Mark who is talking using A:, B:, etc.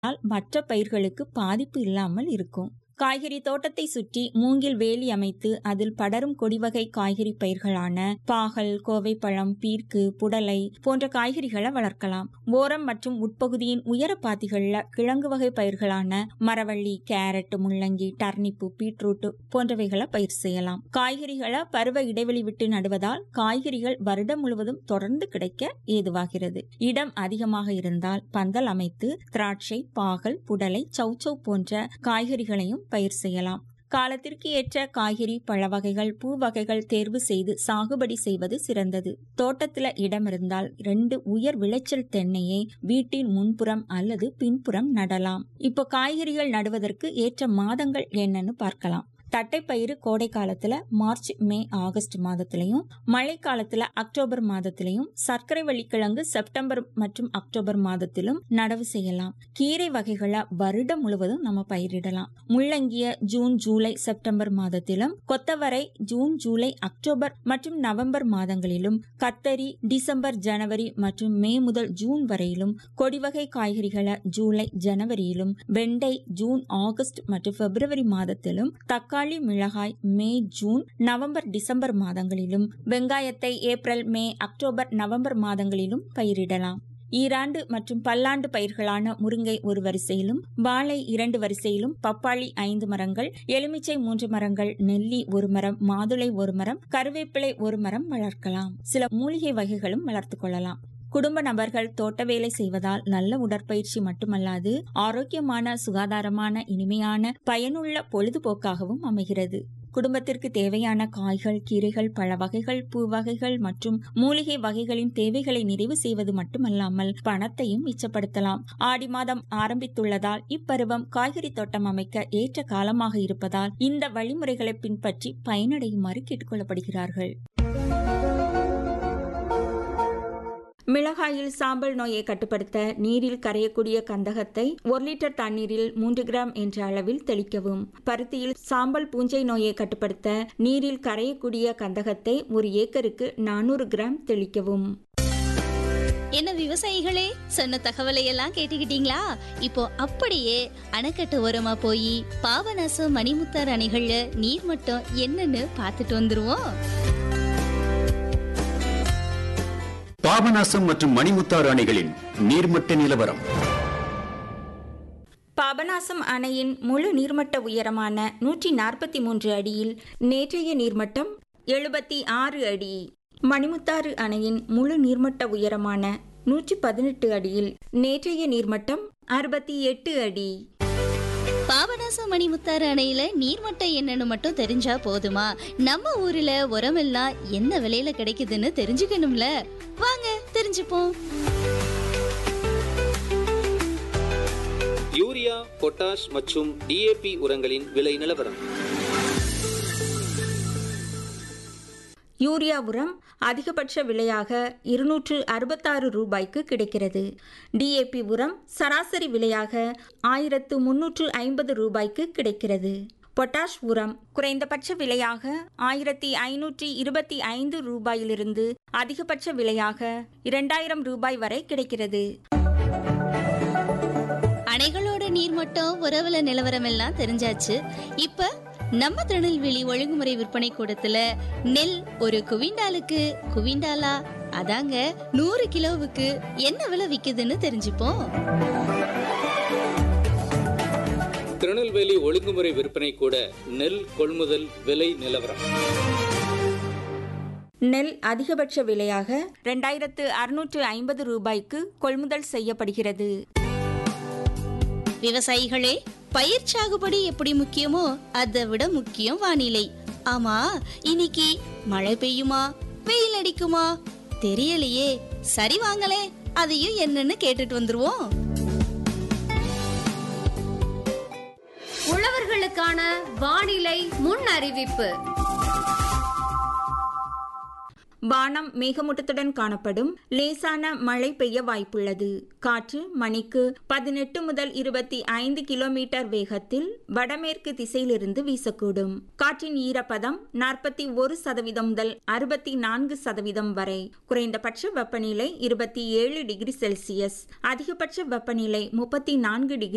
A: ஆனால் மற்ற பயிர்களுக்கு பாதிப்பு இல்லாமல் இருக்கும் காய்கறி தோட்டத்தை சுற்றி மூங்கில் வேலி அமைத்து அதில் படரும் கொடிவகை காய்கறி பயிர்களான பாகல் கோவைப்பழம் பீர்க்கு புடலை போன்ற காய்கறிகளை வளர்க்கலாம் ஓரம் மற்றும் உட்பகுதியின் உயர பாத்திகள்ல கிழங்கு வகை பயிர்களான மரவள்ளி கேரட் முள்ளங்கி டர்னிப்பு பீட்ரூட் போன்றவைகளை பயிர் செய்யலாம் காய்கறிகளை பருவ இடைவெளி விட்டு நடுவதால் காய்கறிகள் வருடம் முழுவதும் தொடர்ந்து கிடைக்க ஏதுவாகிறது இடம் அதிகமாக இருந்தால் பந்தல் அமைத்து திராட்சை பாகல் புடலை சௌச்சௌ போன்ற காய்கறிகளையும் பயிர் செய்யலாம் காலத்திற்கு ஏற்ற காய்கறி பழ வகைகள் பூ வகைகள் தேர்வு செய்து சாகுபடி செய்வது சிறந்தது தோட்டத்துல இடம் இருந்தால் ரெண்டு உயர் விளைச்சல் தென்னையை வீட்டின் முன்புறம் அல்லது பின்புறம் நடலாம் இப்போ காய்கறிகள் நடுவதற்கு ஏற்ற மாதங்கள் என்னன்னு பார்க்கலாம் தட்டைப்பயிறு கோடை காலத்துல மார்ச் மே ஆகஸ்ட் மாதத்திலையும் மழை காலத்துல அக்டோபர் மாதத்திலையும் சர்க்கரை வள்ளிக்கிழங்கு செப்டம்பர் மற்றும் அக்டோபர் மாதத்திலும் நடவு செய்யலாம் கீரை வகைகளை வருடம் முழுவதும் நம்ம பயிரிடலாம் முள்ளங்கிய ஜூன் ஜூலை செப்டம்பர் மாதத்திலும் கொத்தவரை ஜூன் ஜூலை அக்டோபர் மற்றும் நவம்பர் மாதங்களிலும் கத்தரி டிசம்பர் ஜனவரி மற்றும் மே முதல் ஜூன் வரையிலும் கொடிவகை காய்கறிகளை ஜூலை ஜனவரியிலும் வெண்டை ஜூன் ஆகஸ்ட் மற்றும் பிப்ரவரி மாதத்திலும் தக்காளி தக்காளி மிளகாய் மே ஜூன் நவம்பர் டிசம்பர் மாதங்களிலும் வெங்காயத்தை ஏப்ரல் மே அக்டோபர் நவம்பர் மாதங்களிலும் பயிரிடலாம் ஈராண்டு மற்றும் பல்லாண்டு பயிர்களான முருங்கை ஒரு வரிசையிலும் வாழை இரண்டு வரிசையிலும் பப்பாளி ஐந்து மரங்கள் எலுமிச்சை மூன்று மரங்கள் நெல்லி ஒரு மரம் மாதுளை ஒரு மரம் கருவேப்பிலை ஒரு மரம் வளர்க்கலாம் சில மூலிகை வகைகளும் வளர்த்து கொள்ளலாம் குடும்ப நபர்கள் தோட்ட வேலை செய்வதால் நல்ல உடற்பயிற்சி மட்டுமல்லாது ஆரோக்கியமான சுகாதாரமான இனிமையான பயனுள்ள பொழுதுபோக்காகவும் அமைகிறது குடும்பத்திற்கு தேவையான காய்கள் கீரைகள் பழ வகைகள் பூ வகைகள் மற்றும் மூலிகை வகைகளின் தேவைகளை நிறைவு செய்வது மட்டுமல்லாமல் பணத்தையும் மிச்சப்படுத்தலாம் ஆடி மாதம் ஆரம்பித்துள்ளதால் இப்பருவம் காய்கறி தோட்டம் அமைக்க ஏற்ற காலமாக இருப்பதால் இந்த வழிமுறைகளை பின்பற்றி பயனடையுமாறு கேட்டுக்கொள்ளப்படுகிறார்கள் மிளகாயில் சாம்பல் நோயை கட்டுப்படுத்த நீரில் கரையக்கூடிய கந்தகத்தை ஒரு லிட்டர் தண்ணீரில் மூன்று கிராம் என்ற அளவில் தெளிக்கவும் பருத்தியில் சாம்பல் பூஞ்சை நோயை கட்டுப்படுத்த நீரில் கரையக்கூடிய கந்தகத்தை ஒரு ஏக்கருக்கு நானூறு கிராம் தெளிக்கவும்
B: என்ன விவசாயிகளே சொன்ன தகவலை எல்லாம் கேட்டுக்கிட்டீங்களா இப்போ அப்படியே அணைக்கட்டு ஓரமா போய் பாபநாசம் மணிமுத்தார் அணைகள்ல நீர் மட்டம் என்னன்னு பார்த்துட்டு வந்துருவோம்
C: பாபநாசம் மற்றும் மணிமுத்தாறு அணைகளின் நீர்மட்ட நிலவரம்
A: பாபநாசம் அணையின் முழு நீர்மட்ட உயரமான நூற்றி நாற்பத்தி மூன்று அடியில் நேற்றைய நீர்மட்டம் எழுபத்தி ஆறு அடி மணிமுத்தாறு அணையின் முழு நீர்மட்ட உயரமான நூற்றி பதினெட்டு அடியில் நேற்றைய நீர்மட்டம் அறுபத்தி எட்டு அடி
B: பாபநாசம் மணிமுத்தாறு அணையில நீர்மட்டம் என்னன்னு மட்டும் தெரிஞ்சா போதுமா நம்ம ஊர்ல உரமெல்லாம் என்ன விலையில கிடைக்குதுன்னு தெரிஞ்சுக்கணும்ல வாங்க தெரிஞ்சுப்போம்
D: யூரியா பொட்டாஷ் மற்றும் டிஏபி உரங்களின் விலை நிலவரம்
A: யூரியா உரம் அதிகபட்ச விலையாக இருநூற்று அறுபத்தாறு ரூபாய்க்கு கிடைக்கிறது டிஏபி உரம் சராசரி விலையாக ஆயிரத்து முன்னூற்று ஐம்பது ரூபாய்க்கு கிடைக்கிறது பொட்டாஷ் உரம் குறைந்தபட்ச விலையாக ஆயிரத்தி ஐநூற்றி இருபத்தி ஐந்து ரூபாயிலிருந்து அதிகபட்ச விலையாக இரண்டாயிரம் ரூபாய் வரை கிடைக்கிறது
B: அணைகளோட நீர்மட்டம் உறவுல நிலவரம் எல்லாம் தெரிஞ்சாச்சு இப்ப நம்ம திருநெல்வேலி ஒழுங்குமுறை விற்பனை கூடத்துல நெல் ஒரு குவிண்டாலுக்கு குவிண்டாலா அதாங்க நூறு கிலோவுக்கு என்ன விலை விக்குதுன்னு தெரிஞ்சுப்போம்
D: திருநெல்வேலி ஒழுங்குமுறை விற்பனை கூட நெல் கொள்முதல் விலை நிலவரம்
A: நெல் அதிகபட்ச விலையாக ரெண்டாயிரத்து அறுநூற்று ஐம்பது ரூபாய்க்கு கொள்முதல் செய்யப்படுகிறது
B: விவசாயிகளே பயிர் சாகுபடி எப்படி முக்கியமோ அதை விட முக்கியம் வானிலை ஆமா இன்னைக்கு மழை பெய்யுமா வெயில் அடிக்குமா தெரியலையே சரி வாங்களே அதையும் என்னன்னு கேட்டுட்டு வந்துருவோம்
E: உழவர்களுக்கான வானிலை முன் அறிவிப்பு
A: வானம் மேகமூட்டத்துடன் காணப்படும் லேசான மழை பெய்ய வாய்ப்புள்ளது காற்று மணிக்கு பதினெட்டு முதல் இருபத்தி ஐந்து கிலோமீட்டர் வேகத்தில் வடமேற்கு திசையிலிருந்து வீசக்கூடும் காற்றின் ஈரப்பதம் நாற்பத்தி ஒரு சதவீதம் முதல் அறுபத்தி நான்கு சதவீதம் வரை குறைந்தபட்ச வெப்பநிலை இருபத்தி ஏழு டிகிரி செல்சியஸ் அதிகபட்ச வெப்பநிலை முப்பத்தி நான்கு டிகிரி